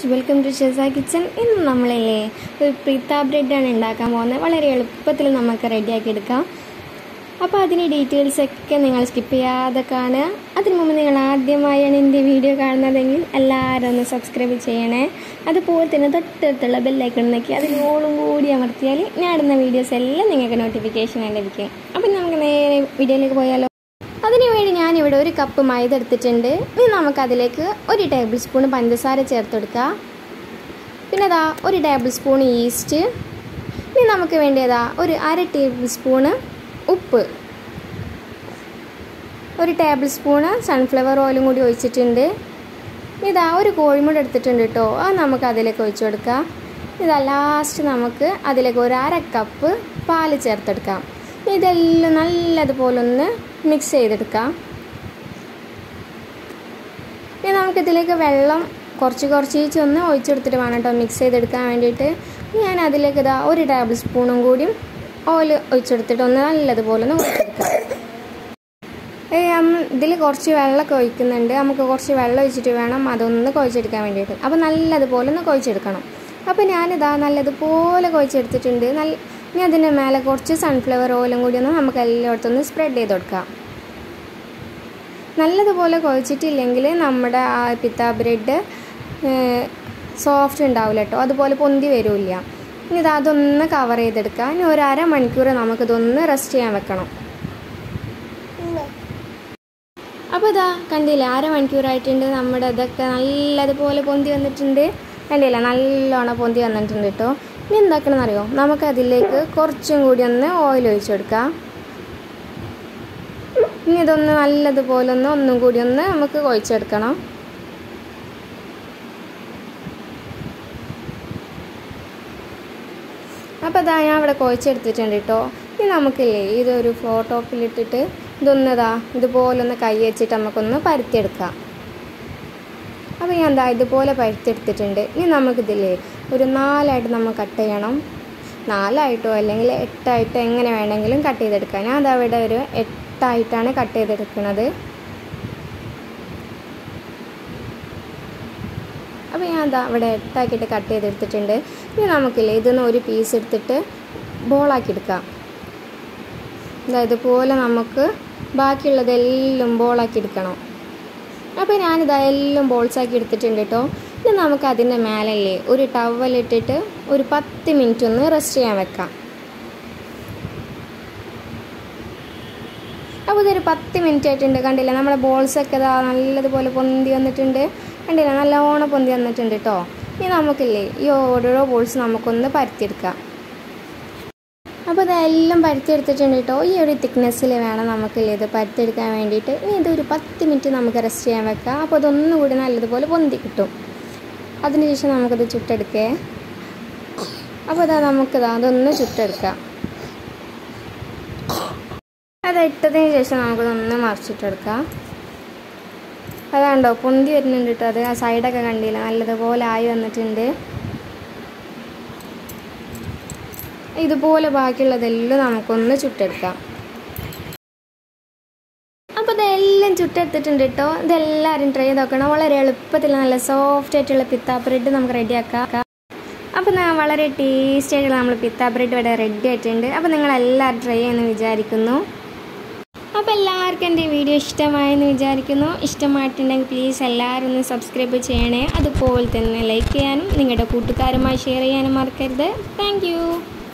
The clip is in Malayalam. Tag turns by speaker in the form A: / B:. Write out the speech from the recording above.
A: viewers welcome to Sheza kitchen ഇന്ന് നമ്മളില്ലേ ഒരു പ്രീത്ത ബ്രെഡാണ് ഉണ്ടാക്കാൻ പോകുന്നത് വളരെ എളുപ്പത്തിൽ നമുക്ക് റെഡിയാക്കി എടുക്കാം അപ്പോൾ അതിൻ്റെ ഡീറ്റെയിൽസ് ഒക്കെ നിങ്ങൾ സ്കിപ്പ് ചെയ്യാതെ കാണുക അതിനു മുമ്പ് നിങ്ങൾ ആദ്യമായാണ് എൻ്റെ വീഡിയോ കാണുന്നതെങ്കിൽ എല്ലാവരും ഒന്ന് സബ്സ്ക്രൈബ് ചെയ്യണേ അതുപോലെ തന്നെ തൊട്ടടുത്തുള്ള ബെല്ലൈക്കൺ നോക്കി അതിനോളം കൂടി അമർത്തിയാൽ ഞാൻ ഇടുന്ന വീഡിയോസ് എല്ലാം നിങ്ങൾക്ക് നോട്ടിഫിക്കേഷൻ ലഭിക്കും അപ്പം നമുക്ക് നേരെ വീഡിയോയിലേക്ക് പോയാലോ അതിനു വേണ്ടി ഞാനിവിടെ ഒരു കപ്പ് മൈദ എടുത്തിട്ടുണ്ട് ഇനി നമുക്കതിലേക്ക് ഒരു ടേബിൾ സ്പൂൺ പഞ്ചസാര ചേർത്ത് കൊടുക്കുക പിന്നെ ഇതാ ഒരു ടേബിൾ സ്പൂൺ ഈസ്റ്റ് ഇനി നമുക്ക് വേണ്ടിയതാ ഒരു അര ടേബിൾ സ്പൂണ് ഉപ്പ് ഒരു ടേബിൾ സ്പൂണ് സൺഫ്ലവർ ഓയിലും കൂടി ഒഴിച്ചിട്ടുണ്ട് ഇതാ ഒരു കോഴിമുട എടുത്തിട്ടുണ്ട് കേട്ടോ അത് നമുക്ക് അതിലേക്ക് ഒഴിച്ചു കൊടുക്കാം ഇതാ ലാസ്റ്റ് നമുക്ക് അതിലേക്ക് ഒരു അര കപ്പ് പാല് ചേർത്തെടുക്കാം ഇതെല്ലാം നല്ലതുപോലെ ഒന്ന് മിക്സ് ചെയ്തെടുക്കാം ഇനി നമുക്കിതിലേക്ക് വെള്ളം കുറച്ച് കുറച്ച് ഒന്ന് ഒഴിച്ചെടുത്തിട്ട് വേണം കേട്ടോ മിക്സ് ചെയ്തെടുക്കാൻ വേണ്ടിയിട്ട് ഞാൻ അതിലേക്ക് ഇതാ ഒരു ടേബിൾ സ്പൂണും കൂടിയും ഓയിൽ ഒഴിച്ചെടുത്തിട്ട് ഒന്ന് നല്ലതുപോലെ ഒന്ന് ഒഴിച്ചെടുക്കാം ഇതിൽ കുറച്ച് വെള്ളമൊക്കെ ഒഴിക്കുന്നുണ്ട് നമുക്ക് കുറച്ച് വെള്ളം ഒഴിച്ചിട്ട് വേണം അതൊന്ന് കുഴച്ചെടുക്കാൻ വേണ്ടിയിട്ട് അപ്പോൾ നല്ലതുപോലെ ഒന്ന് കുഴച്ചെടുക്കണം അപ്പോൾ ഞാനിതാ നല്ലതുപോലെ കുഴച്ചെടുത്തിട്ടുണ്ട് നല്ല ഇനി അതിൻ്റെ മേലെ കുറച്ച് സൺഫ്ലവർ ഓയിലും കൂടി ഒന്ന് നമുക്ക് എല്ലായിടത്തും ഒന്ന് സ്പ്രെഡ് ചെയ്ത് കൊടുക്കാം നല്ലതുപോലെ കുഴച്ചിട്ടില്ലെങ്കിൽ നമ്മുടെ ആ പിത്ത ബ്രെഡ് സോഫ്റ്റ് ഉണ്ടാവില്ല കേട്ടോ അതുപോലെ പൊന്തി വരില്ല ഇനി ഇത് അതൊന്ന് കവർ ചെയ്തെടുക്കാം ഇനി ഒരു അരമണിക്കൂർ നമുക്കിതൊന്ന് റെസ്റ്റ് ചെയ്യാൻ വെക്കണം അപ്പോൾ ഇതാ കണ്ടില്ല അരമണിക്കൂറായിട്ടുണ്ട് നമ്മുടെ ഇതൊക്കെ നല്ലതുപോലെ പൊന്തി വന്നിട്ടുണ്ട് കണ്ടില്ല നല്ലോണം പൊന്തി വന്നിട്ടുണ്ട് കേട്ടോ ഇനി എന്താക്കണം അറിയോ നമുക്കതിലേക്ക് കുറച്ചും കൂടി ഒന്ന് ഓയിൽ ഒഴിച്ചു കൊടുക്കാം ഇനി ഇതൊന്ന് നല്ലതുപോലെ ഒന്ന് ഒന്നും കൂടി ഒന്ന് നമുക്ക് കുഴച്ചെടുക്കണം അപ്പോൾ അതാ ഞാൻ ഇവിടെ കുഴച്ചെടുത്തിട്ടുണ്ട് കേട്ടോ ഇനി നമുക്കില്ലേ ഇതൊരു ഫ്ലോ ടോപ്പിലിട്ടിട്ട് ഇതൊന്നതാ ഇതുപോലെ ഒന്ന് കൈ വെച്ചിട്ട് നമുക്കൊന്ന് പരത്തിയെടുക്കാം അപ്പോൾ ഞാൻ എന്താ ഇതുപോലെ പരത്തിയെടുത്തിട്ടുണ്ട് ഇനി നമുക്കിതില്ലേ ഒരു നാലായിട്ട് നമ്മൾ കട്ട് ചെയ്യണം നാലായിട്ടോ അല്ലെങ്കിൽ എട്ടായിട്ടോ എങ്ങനെ വേണമെങ്കിലും കട്ട് ചെയ്തെടുക്കാം ഞാൻ അതവിടെ ഒരു എട്ടായിട്ടാണ് കട്ട് ചെയ്തെടുക്കുന്നത് അപ്പോൾ ഞാൻ അതാ ഇവിടെ എട്ടാക്കിയിട്ട് കട്ട് ചെയ്തെടുത്തിട്ടുണ്ട് ഇനി നമുക്കില്ലേ ഇതൊന്ന് ഒരു പീസ് എടുത്തിട്ട് ബോളാക്കി എടുക്കാം ഇതുപോലെ നമുക്ക് ബാക്കിയുള്ളതെല്ലാം ബോളാക്കി എടുക്കണം അപ്പോൾ ഞാനിത് എല്ലാം ബോൾസാക്കി എടുത്തിട്ടുണ്ട് കേട്ടോ ഇനി നമുക്ക് അതിൻ്റെ മേലല്ലേ ഒരു ടവലിട്ടിട്ട് ഒരു പത്ത് മിനിറ്റ് ഒന്ന് റെസ്റ്റ് ചെയ്യാൻ വെക്കാം അപ്പോൾ ഇതൊരു പത്ത് മിനിറ്റ് ആയിട്ടുണ്ട് കണ്ടില്ല നമ്മുടെ ബോൾസൊക്കെ ഇതാ നല്ലതുപോലെ പൊന്തി വന്നിട്ടുണ്ട് കണ്ടില്ല നല്ലോണം പൊന്തി വന്നിട്ടുണ്ട് കേട്ടോ ഇനി നമുക്കില്ലേ ഈ ഓരോരോ ബോൾസ് നമുക്കൊന്ന് പരത്തിയെടുക്കാം അപ്പോൾ ഇതെല്ലാം പരത്തിയെടുത്തിട്ടുണ്ട് കേട്ടോ ഈ ഒരു തിക്നെസ്സിൽ വേണം നമുക്കില്ലേ ഇത് പരത്തിയെടുക്കാൻ വേണ്ടിയിട്ട് ഇനി ഇതൊരു പത്ത് മിനിറ്റ് നമുക്ക് റെസ്റ്റ് ചെയ്യാൻ വെക്കാം അപ്പോൾ അതൊന്നും കൂടി നല്ലതുപോലെ പൊന്തി കിട്ടും അതിനുശേഷം നമുക്കത് ചുട്ടെടുക്കേ അപ്പോൾ ഇതാ നമുക്കിതാ അതൊന്ന് ചുട്ടെടുക്കാം അത് ഇട്ടതിന് ശേഷം നമുക്കതൊന്ന് മറിച്ചിട്ടെടുക്കാം അതാണ്ടോ പൊന്തി വരുന്നുണ്ട് കേട്ടോ അത് ആ സൈഡൊക്കെ കണ്ടില്ല നല്ലതുപോലെ ആയി വന്നിട്ടുണ്ട് ഇതുപോലെ ബാക്കിയുള്ളതെല്ലാം നമുക്കൊന്ന് ചുട്ടെടുക്കാം അപ്പോൾ ഇതെല്ലാം ചുട്ടെടുത്തിട്ടുണ്ട് കേട്ടോ ഇതെല്ലാവരും ട്രൈ ചെയ്ത് നോക്കണം വളരെ എളുപ്പത്തിൽ നല്ല സോഫ്റ്റ് ആയിട്ടുള്ള പിത്ത ബ്രെഡ് നമുക്ക് റെഡിയാക്കാം അപ്പോൾ ഞാൻ വളരെ ടേസ്റ്റി ആയിട്ടുള്ള നമ്മൾ പിത്ത ബ്രെഡ് ഇവിടെ റെഡി ആയിട്ടുണ്ട് അപ്പോൾ നിങ്ങൾ എല്ലാവരും ട്രൈ ചെയ്യുമെന്ന് വിചാരിക്കുന്നു അപ്പോൾ എല്ലാവർക്കും എൻ്റെ വീഡിയോ ഇഷ്ടമായെന്ന് വിചാരിക്കുന്നു ഇഷ്ടമായിട്ടുണ്ടെങ്കിൽ പ്ലീസ് എല്ലാവരും ഒന്ന് സബ്സ്ക്രൈബ് ചെയ്യണേ അതുപോലെ തന്നെ ലൈക്ക് ചെയ്യാനും നിങ്ങളുടെ കൂട്ടുകാരുമായി ഷെയർ ചെയ്യാനും മറക്കരുത് താങ്ക്